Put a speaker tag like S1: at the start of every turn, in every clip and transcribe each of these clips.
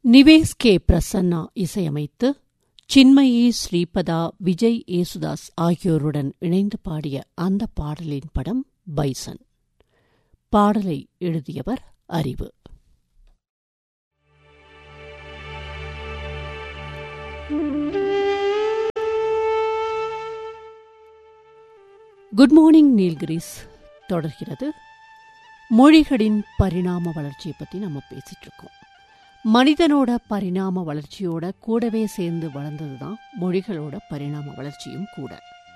S1: நிவேஸ் K Prasanna இசையமைத்து சின்மயி ஸ்ரீபதா விஜய் ஏசுதாஸ் ஆகியோருடன் இணைந்து பாடிய அந்த பாடலின் படம் பைசன் பாடலை எழுதியவர் அறிவு குட் மார்னிங் நீல்கிரிஸ் தொடர்கிறது மொழிகளின் பரிணாம வளர்ச்சியை பற்றி நம்ம பேசிட்டு இருக்கோம் மனிதனோட பரிணாம வளர்ச்சியோட கூடவே சேர்ந்து வளர்ந்தது தான் மொழிகளோட பரிணாம வளர்ச்சியும் கூட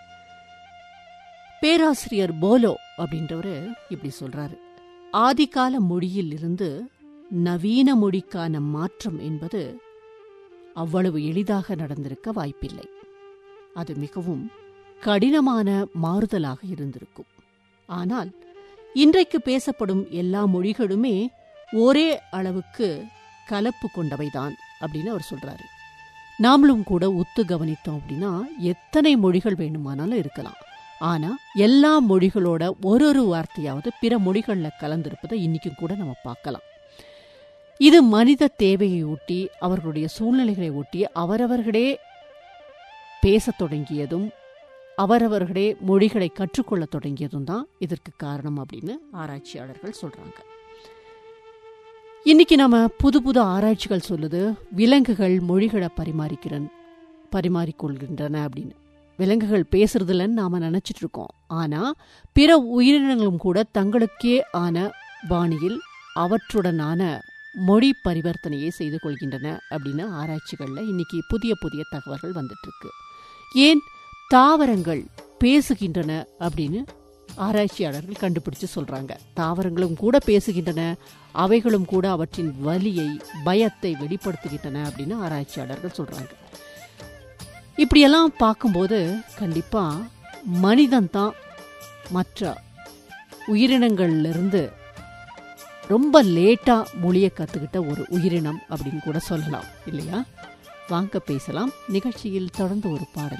S1: பேராசிரியர் போலோ அப்படின்றவர் இப்படி சொல்றாரு ஆதிகால மொழியில் இருந்து நவீன மொழிக்கான மாற்றம் என்பது அவ்வளவு எளிதாக நடந்திருக்க வாய்ப்பில்லை அது மிகவும் கடினமான மாறுதலாக இருந்திருக்கும் ஆனால் இன்றைக்கு பேசப்படும் எல்லா மொழிகளுமே ஒரே அளவுக்கு கலப்பு கொண்டவைதான் அப்படின்னு அவர் சொல்றாரு நாமளும் கூட ஒத்து கவனித்தோம் அப்படின்னா எத்தனை மொழிகள் வேணுமானாலும் இருக்கலாம் ஆனா எல்லா மொழிகளோட ஒரு ஒரு வார்த்தையாவது பிற மொழிகள்ல கலந்திருப்பதை இன்னைக்கும் கூட நம்ம பார்க்கலாம் இது மனித தேவையை ஒட்டி அவர்களுடைய சூழ்நிலைகளை ஒட்டி அவரவர்களே பேசத் தொடங்கியதும் அவரவர்களே மொழிகளை கற்றுக்கொள்ள தொடங்கியதும் தான் இதற்கு காரணம் அப்படின்னு ஆராய்ச்சியாளர்கள் சொல்றாங்க இன்னைக்கு நம்ம புது புது ஆராய்ச்சிகள் சொல்லுது விலங்குகள் மொழிகளை பரிமாறிக்கிறன் பரிமாறிக்கொள்கின்றன அப்படின்னு விலங்குகள் பேசுறதுலன்னு நாம நினைச்சிட்டு இருக்கோம் ஆனா பிற உயிரினங்களும் கூட தங்களுக்கே ஆன பாணியில் அவற்றுடனான மொழி பரிவர்த்தனையை செய்து கொள்கின்றன அப்படின்னு ஆராய்ச்சிகள்ல இன்னைக்கு புதிய புதிய தகவல்கள் வந்துட்டு இருக்கு ஏன் தாவரங்கள் பேசுகின்றன அப்படின்னு ஆராய்ச்சியாளர்கள் கண்டுபிடிச்சு சொல்றாங்க தாவரங்களும் கூட பேசுகின்றன அவைகளும் கூட அவற்றின் வலியை பயத்தை வெளிப்படுத்துகின்றன அப்படின்னு ஆராய்ச்சியாளர்கள் சொல்றாங்க இப்படியெல்லாம் பார்க்கும்போது கண்டிப்பா மனிதன் தான் மற்ற உயிரினங்கள்ல ரொம்ப லேட்டா மொழியை கத்துக்கிட்ட ஒரு உயிரினம் அப்படின்னு கூட சொல்லலாம் இல்லையா வாங்க பேசலாம் நிகழ்ச்சியில் தொடர்ந்து ஒரு பாடல்